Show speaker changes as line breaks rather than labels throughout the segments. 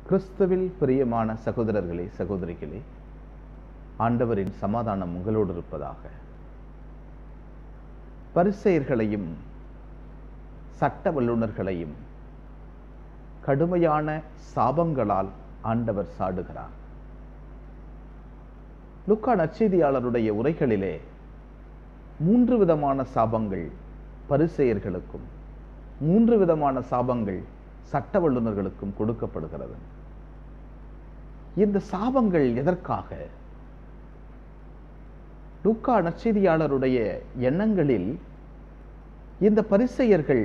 கிறிஸ்துவில் பிரியமான சகோதரர்களே சகோதரிகளே ஆண்டவரின் சமாதானம் உங்களோடு இருப்பதாக பரிசெயர்களையும் சட்ட வல்லுநர்களையும் கடுமையான சாபங்களால் ஆண்டவர் சாடுகிறார் லுக்கா நற்செய்தியாளருடைய உரைகளிலே மூன்று விதமான சாபங்கள் பரிசெயர்களுக்கும் மூன்று விதமான சாபங்கள் சட்ட வல்லுநர்களுக்கும் கொடுக்கப்படுகிறது இந்த சாபங்கள் எதற்காக லூக்கா நற்செய்தியாளருடைய எண்ணங்களில் இந்த பரிசெயர்கள்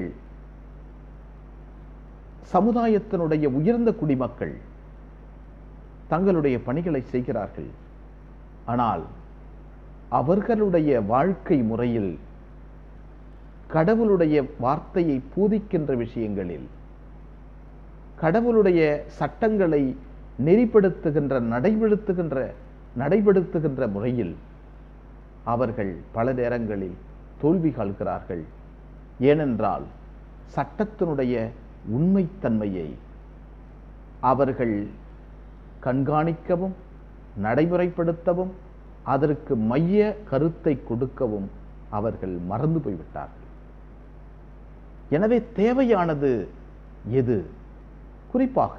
சமுதாயத்தினுடைய உயர்ந்த குடிமக்கள் தங்களுடைய பணிகளை செய்கிறார்கள் ஆனால் அவர்களுடைய வாழ்க்கை முறையில் கடவுளுடைய வார்த்தையை பூதிக்கின்ற விஷயங்களில் கடவுளுடைய சட்டங்களை நெறிப்படுத்துகின்ற நடைபெடுத்துகின்ற நடைபெடுத்துகின்ற முறையில் அவர்கள் பல நேரங்களில் தோல்வி காண்கிறார்கள் ஏனென்றால் சட்டத்தினுடைய உண்மைத்தன்மையை அவர்கள் கண்காணிக்கவும் நடைமுறைப்படுத்தவும் அதற்கு மைய கருத்தை கொடுக்கவும் அவர்கள் மறந்து போய்விட்டார்கள் எனவே தேவையானது எது குறிப்பாக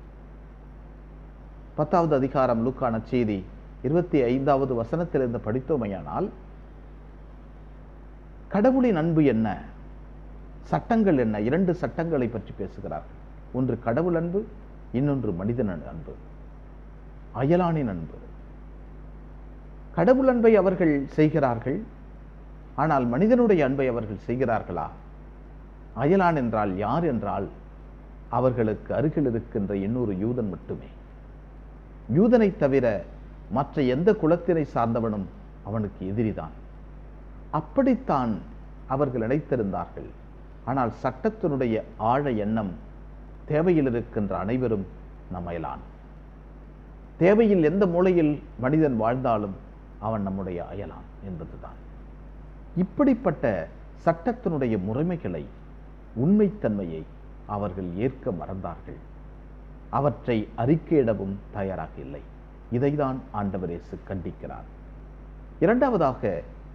பத்தாவது அதிகாரம் லூக்கான செய்தி இருபத்தி ஐந்தாவது வசனத்திலிருந்து படித்தோமையானால் கடவுளின் அன்பு என்ன சட்டங்கள் என்ன இரண்டு சட்டங்களை பற்றி பேசுகிறார்கள் ஒன்று கடவுள் அன்பு இன்னொன்று மனிதன் அன்பு அயலானின் அன்பு கடவுள் அன்பை அவர்கள் செய்கிறார்கள் ஆனால் மனிதனுடைய அன்பை அவர்கள் செய்கிறார்களா அயலான் என்றால் யார் என்றால் அவர்களுக்கு அருகில் இருக்கின்ற இன்னொரு யூதன் மட்டுமே யூதனை தவிர மற்ற எந்த குலத்தினை சார்ந்தவனும் அவனுக்கு எதிரிதான் அப்படித்தான் அவர்கள் நினைத்திருந்தார்கள் ஆனால் சட்டத்தினுடைய ஆழ எண்ணம் தேவையில் இருக்கின்ற அனைவரும் நம்மயலான் தேவையில் எந்த மூலையில் மனிதன் வாழ்ந்தாலும் அவன் நம்முடைய அயலான் என்பதுதான் இப்படிப்பட்ட சட்டத்தினுடைய முறைமைகளை உண்மைத்தன்மையை அவர்கள் ஏற்க மறந்தார்கள் அவற்றை அறிக்கையிடவும் தயாராக இல்லை இதைதான் ஆண்டவர் இயேசு கண்டிக்கிறார் இரண்டாவதாக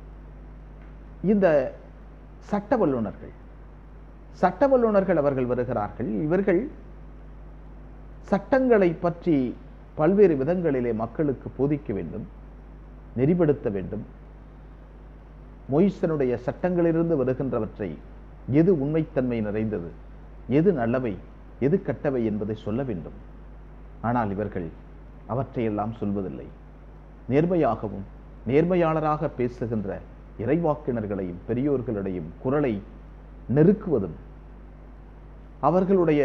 இந்த சட்ட வல்லுநர்கள் சட்ட வல்லுநர்கள் அவர்கள் வருகிறார்கள் இவர்கள் சட்டங்களை பற்றி பல்வேறு விதங்களிலே மக்களுக்கு போதிக்க வேண்டும் நெறிப்படுத்த வேண்டும் மொய்சனுடைய சட்டங்களிலிருந்து வருகின்றவற்றை எது உண்மைத்தன்மை நிறைந்தது எது நல்லவை எது கெட்டவை என்பதை சொல்ல வேண்டும் ஆனால் இவர்கள் அவற்றையெல்லாம் சொல்வதில்லை நேர்மையாகவும் நேர்மையாளராக பேசுகின்ற இறைவாக்கினர்களையும் பெரியோர்களிடையும் குரலை நெருக்குவதும் அவர்களுடைய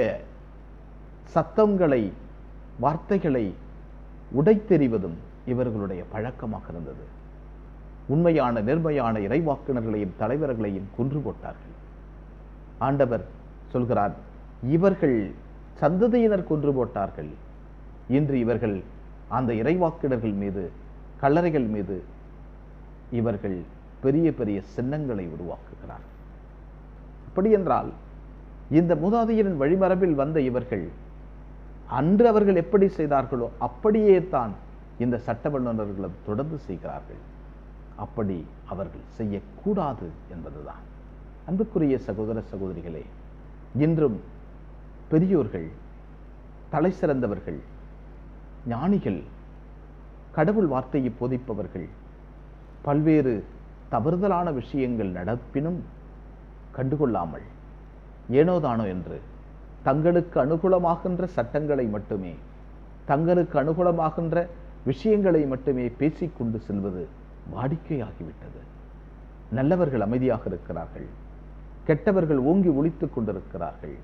சத்தங்களை வார்த்தைகளை உடைத்தெறிவதும் இவர்களுடைய பழக்கமாக இருந்தது உண்மையான நேர்மையான இறைவாக்கினர்களையும் தலைவர்களையும் கொன்று போட்டார்கள் ஆண்டவர் சொல்கிறார் இவர்கள் சந்ததியினர் கொன்று போட்டார்கள் இன்று இவர்கள் அந்த இறைவாக்கினர்கள் மீது கல்லறைகள் மீது இவர்கள் பெரிய பெரிய சின்னங்களை உருவாக்குகிறார் அப்படி என்றால் இந்த மூதாதையரின் வழிமரபில் வந்த இவர்கள் அன்று அவர்கள் எப்படி செய்தார்களோ அப்படியே தான் இந்த சட்ட வல்லுநர்களும் தொடர்ந்து செய்கிறார்கள் அப்படி அவர்கள் செய்யக்கூடாது என்பதுதான் அன்புக்குரிய சகோதர சகோதரிகளே இன்றும் பெரியோர்கள் தலை சிறந்தவர்கள் ஞானிகள் கடவுள் வார்த்தையை போதிப்பவர்கள் பல்வேறு தவறுதலான விஷயங்கள் நடப்பினும் கண்டுகொள்ளாமல் ஏனோதானோ என்று தங்களுக்கு அனுகூலமாகின்ற சட்டங்களை மட்டுமே தங்களுக்கு அனுகூலமாகின்ற விஷயங்களை மட்டுமே பேசிக்கொண்டு செல்வது வாடிக்கையாகிவிட்டது நல்லவர்கள் அமைதியாக இருக்கிறார்கள் கெட்டவர்கள் ஓங்கி ஒழித்துக் கொண்டிருக்கிறார்கள்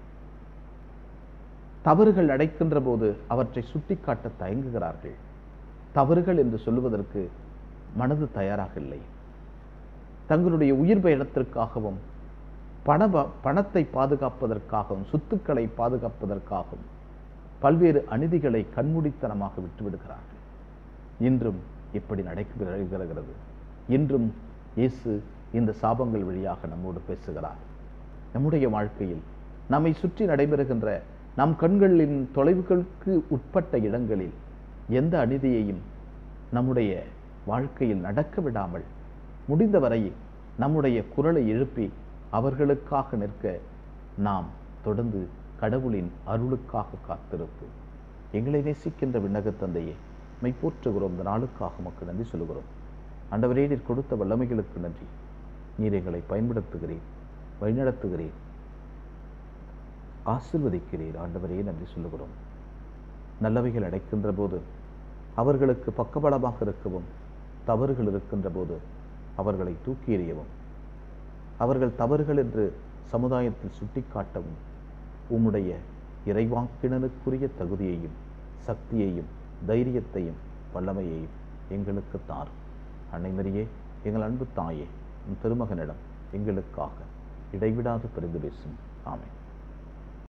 தவறுகள் நடக்கின்ற போது அவற்றை சுட்டிக்காட்ட தயங்குகிறார்கள் தவறுகள் என்று சொல்லுவதற்கு மனது தயாராக இல்லை தங்களுடைய உயிர் பயணத்திற்காகவும் பண பணத்தை பாதுகாப்பதற்காகவும் சொத்துக்களை பாதுகாப்பதற்காகவும் பல்வேறு அநீதிகளை கண்மூடித்தனமாக விட்டுவிடுகிறார்கள் இன்றும் இப்படி நடைபெறுகிறது இன்றும் இயேசு இந்த சாபங்கள் வழியாக நம்மோடு பேசுகிறார் நம்முடைய வாழ்க்கையில் நம்மை சுற்றி நடைபெறுகின்ற நம் கண்களின் தொலைவுகளுக்கு உட்பட்ட இடங்களில் எந்த அநீதியையும் நம்முடைய வாழ்க்கையில் நடக்க விடாமல் முடிந்தவரை நம்முடைய குரலை எழுப்பி அவர்களுக்காக நிற்க நாம் தொடர்ந்து கடவுளின் அருளுக்காக காத்திருப்போம் எங்களை நேசிக்கின்ற விண்ணக தந்தையே மை போற்றுகிறோம் இந்த நாளுக்காக மக்கள் நன்றி சொல்கிறோம் ஆண்டவரே நீர் கொடுத்த வல்லமைகளுக்கு நன்றி நீர் எங்களை பயன்படுத்துகிறீர் வழிநடத்துகிறீர் ஆசிர்வதிக்கிறீர் ஆண்டவரே நன்றி சொல்லுகிறோம் நல்லவைகள் அடைக்கின்ற போது அவர்களுக்கு பக்கபலமாக இருக்கவும் தவறுகள் இருக்கின்ற போது அவர்களை தூக்கி எறியவும் அவர்கள் தவறுகள் என்று சமுதாயத்தில் சுட்டிக்காட்டவும் உம்முடைய இறைவாக்கினனுக்குரிய தகுதியையும் சக்தியையும் தைரியத்தையும் வல்லமையையும் எங்களுக்கு தாரும் அன்னைமரியே எங்கள் அன்பு தாயே உன் திருமகனிடம் எங்களுக்காக இடைவிடாது பரிந்து பேசும் ஆமென்